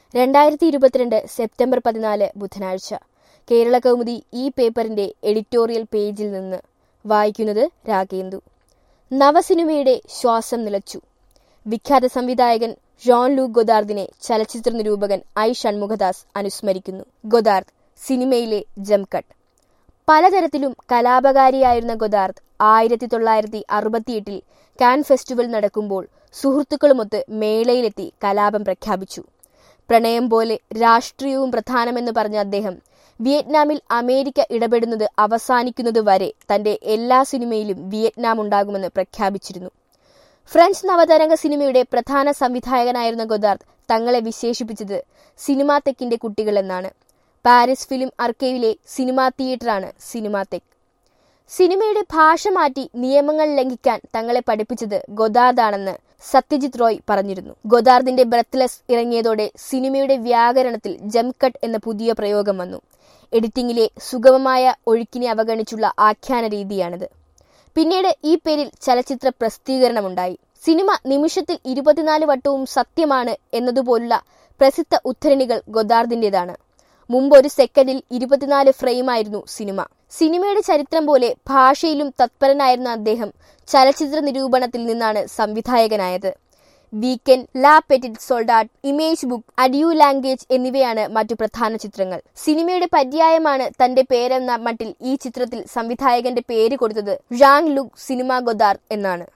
രണ്ടായിരത്തി ഇരുപത്തിരണ്ട് സെപ്റ്റംബർ പതിനാല് ബുധനാഴ്ച കേരള കൗമുദി ഈ പേപ്പറിന്റെ എഡിറ്റോറിയൽ പേജിൽ നിന്ന് വായിക്കുന്നത് രാഗേന്ദു നവസിനിമയുടെ ശ്വാസം നിലച്ചു വിഖ്യാത സംവിധായകൻ ജോൺ ലൂക്ക് ഗൊദാർദിനെ ചലച്ചിത്ര നിരൂപകൻ ഐ ഷൺമുഖദാസ് അനുസ്മരിക്കുന്നു ഗൊദാർദ് സിനിമയിലെ ജംകട്ട് പലതരത്തിലും കലാപകാരിയായിരുന്ന ഗൊദാർദ് ആയിരത്തി തൊള്ളായിരത്തി അറുപത്തിയെട്ടിൽ കാൻ ഫെസ്റ്റിവൽ നടക്കുമ്പോൾ സുഹൃത്തുക്കളുമൊത്ത് മേളയിലെത്തി കലാപം പ്രഖ്യാപിച്ചു പ്രണയം പോലെ രാഷ്ട്രീയവും പ്രധാനമെന്ന് പറഞ്ഞ അദ്ദേഹം വിയറ്റ്നാമിൽ അമേരിക്ക ഇടപെടുന്നത് അവസാനിക്കുന്നത് വരെ തന്റെ എല്ലാ സിനിമയിലും വിയറ്റ്നാം ഉണ്ടാകുമെന്ന് പ്രഖ്യാപിച്ചിരുന്നു ഫ്രഞ്ച് നവതരംഗ സിനിമയുടെ പ്രധാന സംവിധായകനായിരുന്ന ഗൊദാർദ് തങ്ങളെ വിശേഷിപ്പിച്ചത് സിനിമാ തെക്കിന്റെ കുട്ടികൾ എന്നാണ് പാരീസ് ഫിലിം അർക്കൈവിലെ സിനിമാ തിയേറ്ററാണ് സിനിമാ തെക്ക് സിനിമയുടെ ഭാഷ മാറ്റി നിയമങ്ങൾ ലംഘിക്കാൻ തങ്ങളെ പഠിപ്പിച്ചത് ഗൊദാർദാണെന്ന് സത്യജിത് റോയ് പറഞ്ഞിരുന്നു ഗൊദാർദിന്റെ ബ്രത്ത്ലെസ് ഇറങ്ങിയതോടെ സിനിമയുടെ വ്യാകരണത്തിൽ ജംകട്ട് എന്ന പുതിയ പ്രയോഗം വന്നു എഡിറ്റിംഗിലെ സുഗമമായ ഒഴുക്കിനെ അവഗണിച്ചുള്ള ആഖ്യാന രീതിയാണിത് പിന്നീട് ഈ പേരിൽ ചലച്ചിത്ര പ്രസിദ്ധീകരണമുണ്ടായി സിനിമ നിമിഷത്തിൽ ഇരുപത്തിനാല് വട്ടവും സത്യമാണ് എന്നതുപോലുള്ള പ്രസിദ്ധ ഉദ്ധരണികൾ ഗൊദാർദിന്റേതാണ് മുമ്പ് ഒരു സെക്കൻഡിൽ ഇരുപത്തിനാല് ഫ്രെയിമായിരുന്നു സിനിമ സിനിമയുടെ ചരിത്രം പോലെ ഭാഷയിലും തത്പരനായിരുന്ന അദ്ദേഹം ചലച്ചിത്ര നിരൂപണത്തിൽ നിന്നാണ് സംവിധായകനായത് Weekend Le Petit Soldat Image Book Adieu Language എന്നിവയാണ് മറ്റു പ്രധാന ചിത്രങ്ങൾ സിനിമയുടെ പര്യായമാണ് തന്റെ പേരെന്ന മട്ടിൽ ഈ ചിത്രത്തിൽ സംവിധായകന്റെ പേര് കൊടുത്തത് ഴാങ് ലുക് സിനിമ ഗൊദാർ എന്നാണ്